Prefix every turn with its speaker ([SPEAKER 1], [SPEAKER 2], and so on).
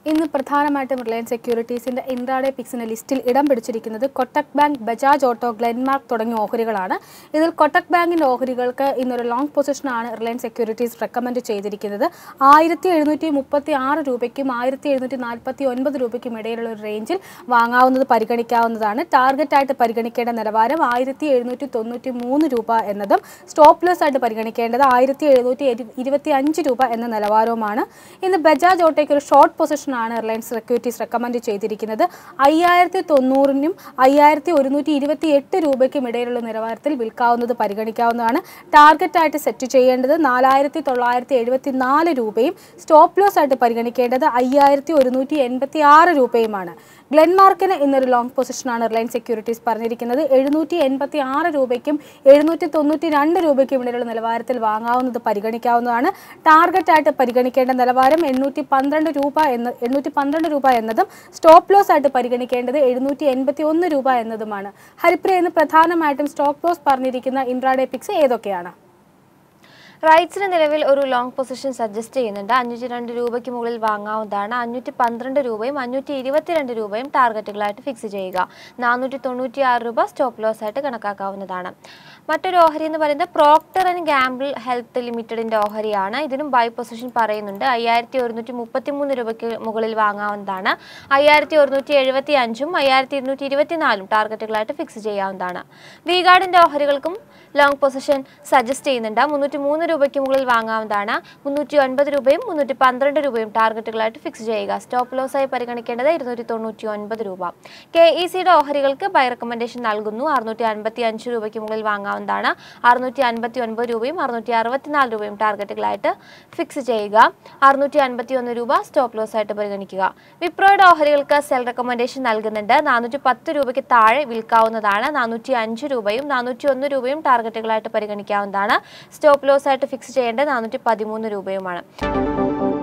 [SPEAKER 1] ഇന്ന് പ്രധാനമായിട്ടും Reliance സെക്യൂരിറ്റീസിന്റെ intraday പിക്സിന്റെ ലിസ്റ്റിൽ ഇടം പിടിച്ചിരിക്കുന്നത് കൊട്ടക് ബാങ്ക് ബജാജ് ഓട്ടോ ഗ്ലെൻമാർക്ക് തുടങ്ങിയ ഓഹരികളാണ് ഇതിൽ കൊട്ടക് ബാങ്കിന്റെ ഓഹരികൾക്ക് ഇന്നൊരു ലോങ് പൊസിഷനാണ് റിലയൻസ് സെക്യൂരിറ്റീസ് റെക്കമെൻഡ് ചെയ്തിരിക്കുന്നത് ആയിരത്തി എഴുന്നൂറ്റി മുപ്പത്തി ആറ് രൂപയ്ക്കും ആയിരത്തി എഴുന്നൂറ്റി നാൽപ്പത്തി ഒൻപത് രൂപയ്ക്കും ഇടയിലുള്ള ഒരു റേഞ്ചിൽ വാങ്ങാവുന്നത് പരിഗണിക്കാവുന്നതാണ് ടാർഗറ്റ് ആയിട്ട് പരിഗണിക്കേണ്ട നിലവാരം ആയിരത്തി എഴുന്നൂറ്റി തൊണ്ണൂറ്റി മൂന്ന് രൂപ എന്നതും സ്റ്റോപ്പ് ലോസ് ആയിട്ട് പരിഗണിക്കേണ്ടത് ആയിരത്തി എഴുന്നൂറ്റി ഇരുപത്തി അഞ്ച് രൂപ എന്ന നിലവാരവുമാണ് ഇന്ന് ബജാജ് ഓട്ടോയ്ക്ക് ഒരു ഷോർട്ട് പൊസിഷനാണ് റിലയൻസ് സെക്യൂരിറ്റീസ് റെക്കമെൻഡ് ചെയ്തിരിക്കുന്നത് അയ്യായിരത്തി തൊണ്ണൂറിനും അയ്യായിരത്തി ഒരുന്നൂറ്റി ഇരുപത്തി എട്ട് രൂപയ്ക്കും ഇടയിലുള്ള നിലവാരത്തിൽ വിൽക്കാവുന്നത് പരിഗണിക്കാവുന്നതാണ് ടാർഗറ്റ് ആയിട്ട് സെറ്റ് ചെയ്യേണ്ടത് നാലായിരത്തി തൊള്ളായിരത്തി എഴുപത്തി നാല് രൂപയും സ്റ്റോപ്പ് ലോസ് ആയിട്ട് പരിഗണിക്കേണ്ടത് അയ്യായിരത്തി ഒരുന്നൂറ്റി എൺപത്തി ആറ് രൂപയുമാണ് ഗ്ലെൻമാർക്കിന് ഇന്നൊരു ലോങ് പൊസിഷനാണ് റിലയൻസ് സെക്യൂരിറ്റീസ് പറഞ്ഞിരിക്കുന്നത് എഴുന്നൂറ്റി എൺപത്തി ആറ് രൂപയ്ക്കും എഴുന്നൂറ്റി തൊണ്ണൂറ്റി രണ്ട് രൂപയ്ക്കും ഇടയിലുള്ള നിലവാരത്തിൽ വാങ്ങാവുന്നത് പരിഗണിക്കാവുന്നതാണ് ടാർഗറ്റ് ആയിട്ട് പരിഗണിക്കേണ്ട നിലവാരം എണ്ണൂറ്റി പന്ത്രണ്ട് രൂപ എന്ന് എണ്ണൂറ്റി പന്ത്രണ്ട് രൂപ എന്നതും സ്റ്റോപ്പ് ലോസ് ആയിട്ട് പരിഗണിക്കേണ്ടത് എഴുന്നൂറ്റി എൺപത്തി ഒന്ന് രൂപ എന്നതുമാണ് ഹരിപ്രിയ ഇന്ന് പ്രധാനമായിട്ടും സ്റ്റോപ്പ് ലോസ് പറഞ്ഞിരിക്കുന്ന ഇൻട്രാഡേ പിക്സ് ഏതൊക്കെയാണ്
[SPEAKER 2] റൈറ്റ്സിന് നിലവിൽ ഒരു ലോങ് പൊസിഷൻ സജസ്റ്റ് ചെയ്യുന്നുണ്ട് അഞ്ഞൂറ്റി രണ്ട് രൂപയ്ക്ക് മുകളിൽ വാങ്ങാവുന്നതാണ് അഞ്ഞൂറ്റി പന്ത്രണ്ട് രൂപയും അഞ്ഞൂറ്റി ഇരുപത്തിരണ്ട് രൂപയും ടാർഗറ്റുകളായിട്ട് ഫിക്സ് ചെയ്യുക നാനൂറ്റി തൊണ്ണൂറ്റി ആറ് രൂപ സ്റ്റോപ്പ് ലോസ് ആയിട്ട് കണക്കാക്കാവുന്നതാണ് മറ്റൊരു ഓഹരി എന്ന് പറയുന്നത് പ്രോക്ടർ ആൻഡ് ഗാംബിൾ ഹെൽത്ത് ലിമിറ്റഡിന്റെ ഓഹരിയാണ് ഇതിനും ബൈ പൊസിഷൻ പറയുന്നുണ്ട് അയ്യായിരത്തി ഒരുന്നൂറ്റി മുപ്പത്തി മൂന്ന് രൂപയ്ക്ക് മുകളിൽ വാങ്ങാവുന്നതാണ് അയ്യായിരത്തി ഒരുന്നൂറ്റി എഴുപത്തി അഞ്ചും അയ്യായിരത്തി ഇരുന്നൂറ്റി ഇരുപത്തിനാലും ടാർഗറ്റുകളായിട്ട് ഫിക്സ് ചെയ്യാവുന്നതാണ് വിഗാർഡിന്റെ ഓഹരികൾക്കും ലോങ് പൊസിഷൻ സജസ്റ്റ് ചെയ്യുന്നുണ്ട് മുന്നൂറ്റി മൂന്ന് രൂപയ്ക്ക് മുകളിൽ വാങ്ങാവുന്നതാണ് മുന്നൂറ്റി ഒൻപത് രൂപയും മുന്നൂറ്റി പന്ത്രണ്ട് രൂപയും ടാർഗറ്റുകളായിട്ട് ഫിക്സ് ചെയ്യുക സ്റ്റോപ്പ് ലോസ് ആയി പരിഗണിക്കേണ്ടത് ഇരുന്നൂറ്റി തൊണ്ണൂറ്റി ഒൻപത് രൂപ കെ ഇ സിയുടെ ഓഹരികൾക്ക് ബൈ റെക്കമെൻഡേഷൻ നൽകുന്നു അറുന്നൂറ്റി അൻപത്തി അഞ്ച് രൂപയ്ക്ക് മുകളിൽ വാങ്ങാവുന്നതാണ് അറുന്നൂറ്റി അൻപത്തി ഒൻപത് രൂപയും അറുന്നൂറ്റി അറുപത്തിനാല് രൂപയും ടാർഗറ്റുകളായിട്ട് ഫിക്സ് ചെയ്യുക അറുന്നൂറ്റി അൻപത്തി ഒന്ന് രൂപ സ്റ്റോപ്പ് ലോസ് ആയിട്ട് പരിഗണിക്കുക വിപ്രോയുടെ ഓഹരികൾക്ക് സെൽ റെക്കമെൻഡേഷൻ നൽകുന്നുണ്ട് നാനൂറ്റി പത്ത് രൂപയ്ക്ക് താഴെ വിൽക്കാവുന്നതാണ് നാനൂറ്റി അഞ്ച് രൂപയും നാനൂറ്റി ഒന്ന് രൂപയും ടാർഗറ്റുകളായിട്ട് പരിഗണിക്കാവുന്നതാണ് സ്റ്റോപ്പ് ലോസ് ആയിട്ട് ഫിക്സ് ചെയ്യേണ്ടത് നാനൂറ്റി പതിമൂന്ന് രൂപയുമാണ്